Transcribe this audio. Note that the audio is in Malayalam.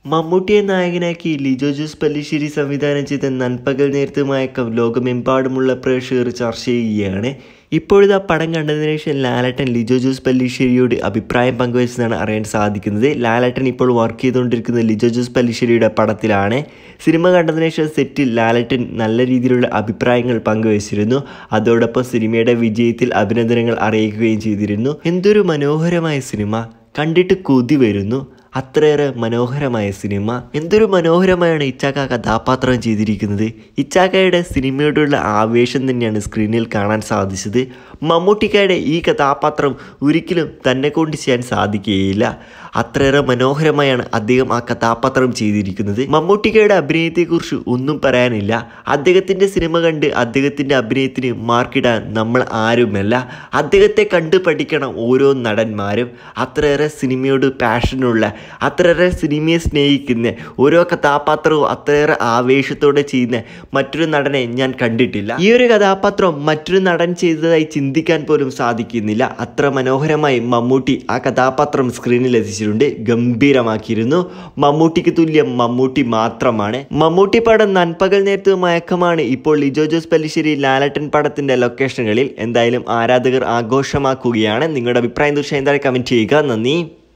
മമ്മൂട്ടിയെ നായകനാക്കി ലിജോ ജോസ് പല്ലിശ്ശേരി സംവിധാനം ചെയ്ത നൻപകൽ നേരത്ത് മയക്കം ലോകമെമ്പാടുമുള്ള പ്രേക്ഷകർ ചർച്ച ചെയ്യുകയാണ് ഇപ്പോഴിതാ പടം കണ്ടതിന് ശേഷം ലാലട്ടൻ ലിജോ ജോസ് പല്ലിശ്ശേരിയോട് അഭിപ്രായം പങ്കുവച്ചതാണ് അറിയാൻ സാധിക്കുന്നത് ലാലട്ടൻ ഇപ്പോൾ വർക്ക് ചെയ്തുകൊണ്ടിരിക്കുന്നത് ലിജോ ജോസ് പല്ലിശ്ശേരിയുടെ പടത്തിലാണ് സിനിമ കണ്ടതിന് ശേഷം സെറ്റിൽ ലാലട്ടൻ നല്ല രീതിയിലുള്ള അഭിപ്രായങ്ങൾ പങ്കുവച്ചിരുന്നു അതോടൊപ്പം സിനിമയുടെ വിജയത്തിൽ അഭിനന്ദനങ്ങൾ അറിയിക്കുകയും ചെയ്തിരുന്നു എന്തൊരു മനോഹരമായ സിനിമ കണ്ടിട്ട് കൊതി വരുന്നു അത്രയേറെ മനോഹരമായ സിനിമ എന്തൊരു മനോഹരമായാണ് ഇച്ചാക്ക കഥാപാത്രം ചെയ്തിരിക്കുന്നത് ഇച്ചാക്കയുടെ സിനിമയോടുള്ള ആവേശം തന്നെയാണ് സ്ക്രീനിൽ കാണാൻ സാധിച്ചത് മമ്മൂട്ടിക്കയുടെ ഈ കഥാപാത്രം ഒരിക്കലും തന്നെ കൊണ്ട് ചെയ്യാൻ സാധിക്കുകയില്ല അത്രയേറെ മനോഹരമായാണ് അദ്ദേഹം ആ കഥാപാത്രം ചെയ്തിരിക്കുന്നത് മമ്മൂട്ടിക്കയുടെ അഭിനയത്തെക്കുറിച്ച് ഒന്നും പറയാനില്ല അദ്ദേഹത്തിൻ്റെ സിനിമ കണ്ട് അദ്ദേഹത്തിൻ്റെ അഭിനയത്തിന് മാർക്കിടാൻ നമ്മൾ ആരുമല്ല അദ്ദേഹത്തെ കണ്ട് പഠിക്കണം ഓരോ നടന്മാരും അത്രയേറെ സിനിമയോട് പാഷനുള്ള അത്രയേറെ സിനിമയെ സ്നേഹിക്കുന്ന ഓരോ കഥാപാത്രവും അത്രയേറെ ആവേശത്തോടെ ചെയ്യുന്ന മറ്റൊരു നടനെ ഞാൻ കണ്ടിട്ടില്ല ഈ ഒരു കഥാപാത്രം മറ്റൊരു നടൻ ചെയ്തതായി ചിന്തിക്കാൻ പോലും സാധിക്കുന്നില്ല അത്ര മനോഹരമായി മമ്മൂട്ടി ആ കഥാപാത്രം സ്ക്രീനിൽ എത്തിച്ചിട്ടുണ്ട് ഗംഭീരമാക്കിയിരുന്നു മമ്മൂട്ടിക്ക് തുല്യം മമ്മൂട്ടി മാത്രമാണ് മമ്മൂട്ടി പടം നൻപകൽ നേരത്ത് മയക്കമാണ് ഇപ്പോൾ ലിജോ ജോസ് പല്ലിശ്ശേരി ലാലട്ടൻ പടത്തിന്റെ ലൊക്കേഷനുകളിൽ എന്തായാലും ആരാധകർ ആഘോഷമാക്കുകയാണ് നിങ്ങളുടെ അഭിപ്രായം തീർച്ചയായും എന്തായാലും കമന്റ് ചെയ്യുക നന്ദി